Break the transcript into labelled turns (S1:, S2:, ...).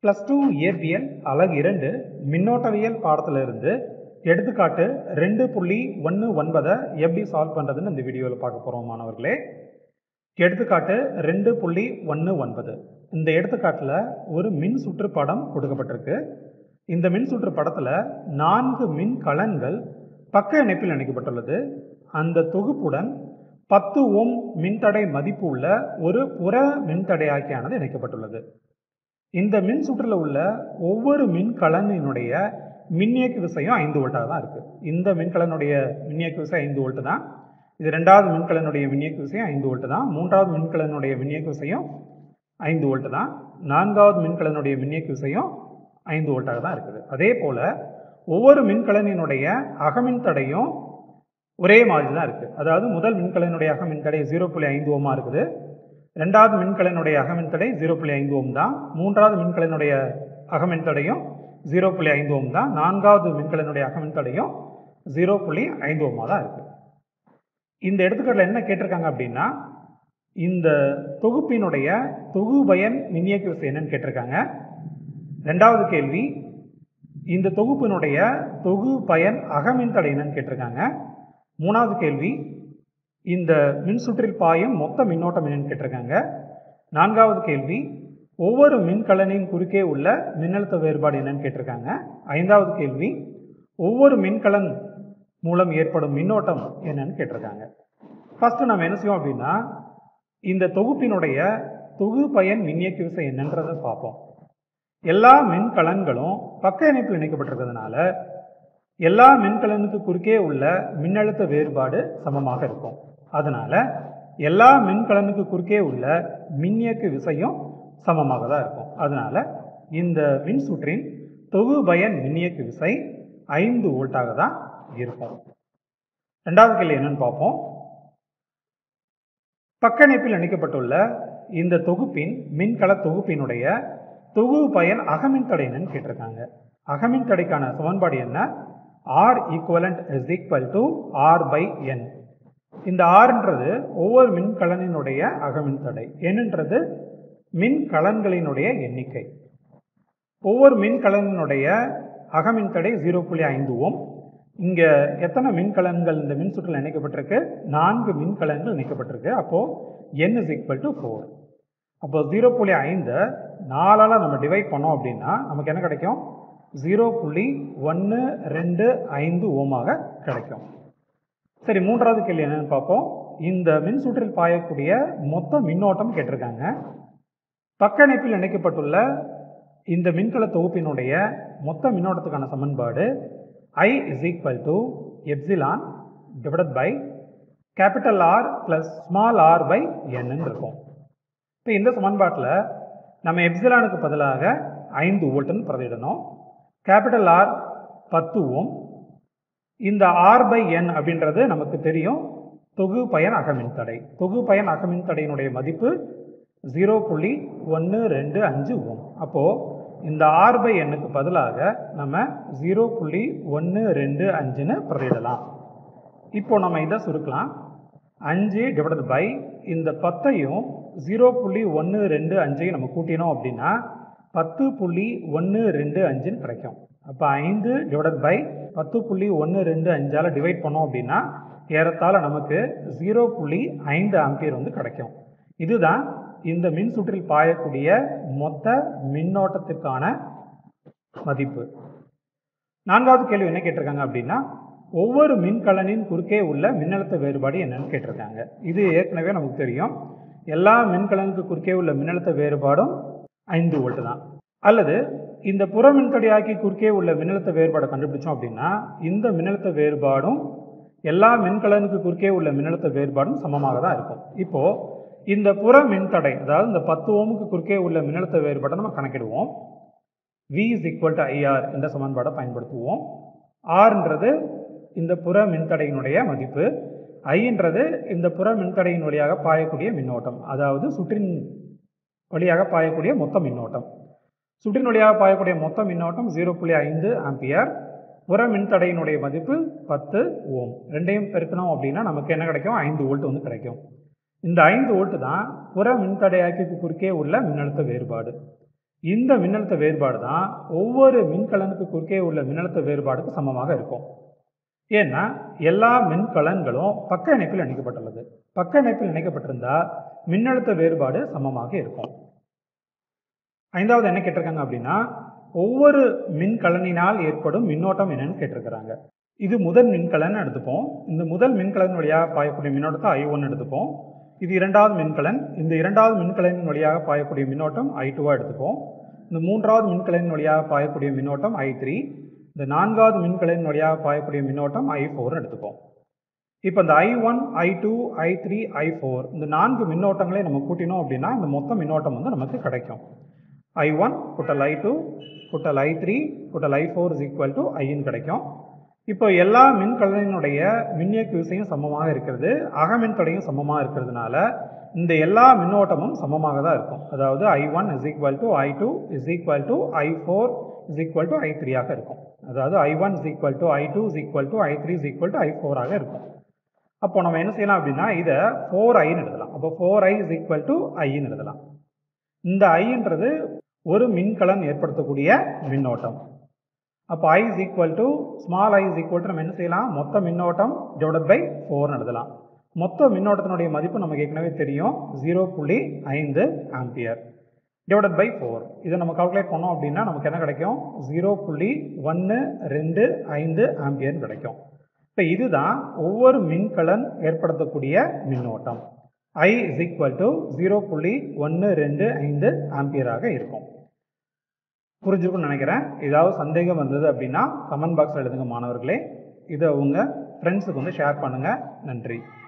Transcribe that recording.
S1: plus two இயற்பியல் அலகு இரண்டு மின்னோட்டவியல் பாடத்துல இருந்து எடுத்துக்காட்டு ரெண்டு புள்ளி ஒன்று ஒன்பதை எப்படி சால்வ் பண்ணுறதுன்னு இந்த வீடியோவில் பார்க்க போகிறோம் மாணவர்களே எடுத்துக்காட்டு ரெண்டு புள்ளி ஒன்று ஒன்பது இந்த எடுத்துக்காட்டில் ஒரு மின் சுற்று படம் கொடுக்கப்பட்டிருக்கு இந்த மின் சுற்று படத்தில் நான்கு மின் கலன்கள் பக்க இணைப்பில் இணைக்கப்பட்டுள்ளது அந்த தொகுப்புடன் பத்து ஓம் மின்தடை மதிப்பு உள்ள ஒரு புற மின்தடையாக்கியானது இணைக்கப்பட்டுள்ளது இந்த மின் சுற்றில் உள்ள ஒவ்வொரு மின்கலனினுடைய மின்னியக்கு விசையும் ஐந்து வோல்ட்டாக தான் இருக்குது இந்த மின்கலனுடைய மின்னியக்கு விசை ஐந்து வோல்ட்டு தான் இது ரெண்டாவது மின்கலனுடைய மின்னியக்கு விசையும் ஐந்து வோல்ட்டு தான் மூன்றாவது மின்கலனுடைய மின்னியக்கு விசையும் ஐந்து வோல்ட்டு தான் நான்காவது மின்கலனுடைய மின்னியக்கு விசையும் ஐந்து வோல்ட்டாக தான் இருக்குது அதே போல் ஒவ்வொரு மின்கலனினுடைய அகமின் தடையும் ஒரே மாதிரி தான் இருக்குது அதாவது முதல் மின்கலனுடைய அகமின் தடை ஜீரோ புள்ளி ஐந்து ஓமா இருக்குது ரெண்டாவது மின்கலனுடைய அகமின் தடை ஜீரோ புள்ளி ஐந்து ஓம் தான் மூன்றாவது மின்கலனுடைய அகமின் தடையும் ஜீரோ புள்ளி ஐந்து ஓம் தான் நான்காவது மின்கலனுடைய அகமின் தடையும் ஜீரோ புள்ளி ஐந்து ஓமா தான் இருக்குது இந்த எடுத்துக்காட்டில் என்ன கேட்டிருக்காங்க அப்படின்னா இந்த தொகுப்பினுடைய தொகுபயன் மின்னியக்கு விசை என்னன்னு கேட்டிருக்காங்க ரெண்டாவது கேள்வி இந்த தொகுப்பினுடைய தொகு பயன் அகமின் தடை என்னன்னு கேட்டிருக்காங்க மூணாவது கேள்வி இந்த மின்சுற்றில் பாயும் மொத்த மின்னோட்டம் என்னன்னு கேட்டிருக்காங்க நான்காவது கேள்வி ஒவ்வொரு மின்கலனின் குறுக்கே உள்ள மின்னழுத்த வேறுபாடு என்னன்னு கேட்டிருக்காங்க ஐந்தாவது கேள்வி ஒவ்வொரு மின்கலன் மூலம் ஏற்படும் மின்னோட்டம் என்னன்னு கேட்டிருக்காங்க ஃபஸ்ட்டு நம்ம என்ன செய்வோம் அப்படின்னா இந்த தொகுப்பினுடைய தொகு பயன் மின்னியக்கு விசை என்னன்றதை பார்ப்போம் எல்லா மின்கலன்களும் பக்க இணைப்பில் இணைக்கப்பட்டிருக்கிறதுனால எல்லா மின்கலனுக்கு குறுக்கே உள்ள மின்னழுத்த வேறுபாடு சமமாக இருக்கும் அதனால எல்லா மின்கலனுக்கு குறுக்கே உள்ள மின்னியக்கு விசையும் சமமாக தான் இருக்கும் அதனால இந்த மின் சுற்றின் தொகு பயன் மின்னியக்கு விசை ஐந்து வோல்ட்டாக தான் இருக்கும் ரெண்டாவது கேள்வி என்னன்னு பார்ப்போம் பக்க இணைப்பில் இணைக்கப்பட்டுள்ள இந்த தொகுப்பின் மின்கல தொகுப்பினுடைய தொகு பயன் அகமின் தடை என்னன்னு கேட்டிருக்காங்க அகமின் தடைக்கான சமன்பாடு என்ன R equivalent is equal to R by N இந்த ஆர்ன்றது ஒவ்வொரு மின்கலனினுடைய அகமின் தடை என்னன்றது மின்கலன்களினுடைய எண்ணிக்கை ஒவ்வொரு மின்கலனினுடைய அகமின் தடை ஜீரோ புள்ளி ஐந்து ஓம் இங்கே எத்தனை மின்கலன்கள் இந்த மின் சுற்றில் இணைக்கப்பட்டிருக்கு நான்கு மின்கலன்கள் இணைக்கப்பட்டிருக்கு அப்போது N is equal to four அப்போ ஜீரோ புள்ளி ஐந்தை நாலால் நம்ம டிவைட் பண்ணோம் அப்படின்னா நமக்கு என்ன கிடைக்கும் ஜீரோ புள்ளி ஒன்று ரெண்டு ஐந்து ஓமாக கிடைக்கும் சரி மூன்றாவது கேள்வி என்னன்னு பார்ப்போம் இந்த மின் சுற்றில் பாயக்கூடிய மொத்த மின்னோட்டம் கேட்டிருக்காங்க பக்க இணைப்பில் இணைக்கப்பட்டுள்ள இந்த மின்கல தொகுப்பினுடைய மொத்த மின்னோட்டத்துக்கான சமன்பாடு I is equal to epsilon divided by capital R plus small R by என்னன்னு இருக்கும் இப்போ இந்த சமன்பாட்டில் நம்ம எப்சிலானுக்கு பதிலாக ஐந்து வோல்ட்டுன்னு பிரதிடணும் கேபிட்டல் ஆர் பத்து ஓம் இந்த ஆர் பை என் அப்படின்றது நமக்கு தெரியும் தொகு பயன் அகமின் தடை தொகு பயன் அகமின் தடையினுடைய மதிப்பு ஜீரோ புள்ளி ஒன்று ரெண்டு அஞ்சு ஓம் அப்போது இந்த ஆர் பை எண்ணுக்கு பதிலாக நம்ம ஜீரோ புள்ளி ஒன்று ரெண்டு அஞ்சுன்னு பிரதிடலாம் இப்போ நம்ம இதை சுருக்கலாம் அஞ்சு டிவைடட் பை இந்த பத்தையும் ஜீரோ புள்ளி ஒன்று ரெண்டு அஞ்சையும் நம்ம கூட்டினோம் அப்படின்னா பத்து புள்ளி ஒன்று ரெண்டு அஞ்சுன்னு கிடைக்கும் அப்போ ஐந்து டிவைடட் பை பத்து புள்ளி ஒன்று ரெண்டு அஞ்சால் டிவைட் பண்ணோம் அப்படின்னா ஏறத்தாழ நமக்கு ஜீரோ புள்ளி ஐந்து ஆம்பியர் வந்து கிடைக்கும் இதுதான் இந்த மின் சுற்றில் பாயக்கூடிய மொத்த மின்னோட்டத்திற்கான மதிப்பு நான்காவது கேள்வி என்ன கேட்டிருக்காங்க அப்படின்னா ஒவ்வொரு மின்கலனின் குறுக்கே உள்ள மின்னழுத்த வேறுபாடு என்னன்னு கேட்டிருக்காங்க இது ஏற்கனவே நமக்கு தெரியும் எல்லா மின்கலனுக்கு குறுக்கே உள்ள மின்னழுத்த வேறுபாடும் ஐந்து வோல்ட் தான் அல்லது இந்த புற மின்தடையாக்கி குறுக்கே உள்ள மின்னழுத்த வேறுபாடை கண்டுபிடிச்சோம் அப்படின்னா இந்த மின்னழுத்த வேறுபாடும் எல்லா மின்கலனுக்கு குறுக்கே உள்ள மின்னழுத்த வேறுபாடும் சமமாக தான் இருக்கும் இப்போது இந்த புற மின்தடை அதாவது இந்த பத்து ஓமுக்கு குறுக்கே உள்ள மின்னழுத்த வேறுபாட்டை நம்ம கணக்கிடுவோம் V is equal to IR என்ற சமன்பாடை பயன்படுத்துவோம் ஆர்ன்றது இந்த புற மின்தடையினுடைய மதிப்பு ஐன்றது இந்த புற மின்தடையின் வழியாக பாயக்கூடிய மின்னோட்டம் அதாவது சுற்றின் வழியாக பாயக்கூடிய மொத்த மின்னோட்டம் சுற்றின் வழியாக பாயக்கூடிய மொத்த மின்னோட்டம் ஜீரோ புள்ளி ஐந்து ஆம்பியர் புற மின்தடையினுடைய மதிப்பு பத்து ஓம் ரெண்டையும் பெருக்கணும் அப்படின்னா நமக்கு என்ன கிடைக்கும் ஐந்து வோல்ட் வந்து கிடைக்கும் இந்த ஐந்து வோல்ட் தான் புற மின்தடையாக்கிக்கு குறுக்கே உள்ள மின்னழுத்த வேறுபாடு இந்த மின்னழுத்த வேறுபாடு தான் ஒவ்வொரு மின்கலனுக்கு குறுக்கே உள்ள மின்னழுத்த வேறுபாடுக்கு சமமாக இருக்கும் ஏன்னா எல்லா மின்கலன்களும் பக்க இணைப்பில் இணைக்கப்பட்டுள்ளது பக்க இணைப்பில் இணைக்கப்பட்டிருந்தால் மின்னழுத்த வேறுபாடு சமமாக இருக்கும் ஐந்தாவது என்ன கேட்டிருக்காங்க அப்படின்னா ஒவ்வொரு மின்கலனினால் ஏற்படும் மின்னோட்டம் என்னன்னு கேட்டிருக்கிறாங்க இது முதல் மின்கலன் எடுத்துப்போம் இந்த முதல் மின்கலன் வழியாக பாயக்கூடிய மின்னோட்டத்தை ஐ ஒன் எடுத்துப்போம் இது இரண்டாவது மின்கலன் இந்த இரண்டாவது மின்கலனின் வழியாக பாயக்கூடிய மின்னோட்டம் ஐ டூவாக எடுத்துப்போம் இந்த மூன்றாவது மின்கலனின் வழியாக பாயக்கூடிய மின்னோட்டம் ஐ த்ரீ இந்த நான்காவது மின்கலனின் வழியாக பாயக்கூடிய மின்னோட்டம் ஐ ஃபோர்னு எடுத்துப்போம் இப்போ இந்த I one I two I three I four இந்த நான்கு மின்னோட்டங்களை நம்ம கூட்டினோம் அப்படின்னா இந்த மொத்த மின்னோட்டம் வந்து நமக்கு கிடைக்கும் ஐ ஒன் குட்டல் ஐ டூ குட்டல் ஐ த்ரீ குட்டல் I four is equal to ஐன்னு கிடைக்கும் இப்போ எல்லா மின்கலனினுடைய மின்னியக்கு விசையும் சமமாக இருக்கிறது அகமின் தடையும் சமமாக இருக்கிறதுனால இந்த எல்லா மின்னோட்டமும் சமமாக தான் இருக்கும் அதாவது I one is equal to I two is equal to I four is equal to I த்ரீயாக இருக்கும் அதாவது I one is equal to I two is equal to I three is equal to I ஃபோராக இருக்கும் அப்போ நம்ம என்ன செய்யலாம் அப்படின்னா இதை ஃபோர் ஐன்னு எழுதலாம் அப்போ four I is equal to ஐன்னு எழுதலாம் இந்த ஐன்றது ஒரு மின்கலன் ஏற்படுத்தக்கூடிய மின்னோட்டம் அப்போ I is equal to small I is equal to நம்ம என்ன செய்யலாம் மொத்த மின்னோட்டம் டிவைடட் பை ஃபோர்னு எழுதலாம் மொத்த மின்னோட்டத்தினுடைய மதிப்பு நமக்கு ஏற்கனவே தெரியும் ஜீரோ புள்ளி ஐந்து ஆம்பியர் டிவைடட் பை ஃபோர் இதை நம்ம கால்குலேட் பண்ணோம் அப்படின்னா நமக்கு என்ன கிடைக்கும் ஜீரோ புள்ளி ஒன்று ரெண்டு ஐந்து ஆம்பியர்னு கிடைக்கும் இப்போ இதுதான் ஒவ்வொரு மின்கலன் ஏற்படுத்தக்கூடிய மின்னோட்டம் I is equal to zero புள்ளி ஒன்று ரெண்டு ஐந்து ஆம்பியராக இருக்கும் புரிஞ்சிருக்கும்னு நினைக்கிறேன் ஏதாவது சந்தேகம் வந்தது அப்படின்னா கமெண்ட் பாக்ஸில் எழுதுங்க மாணவர்களே இதை உங்கள் ஃப்ரெண்ட்ஸுக்கு வந்து ஷேர் பண்ணுங்கள் நன்றி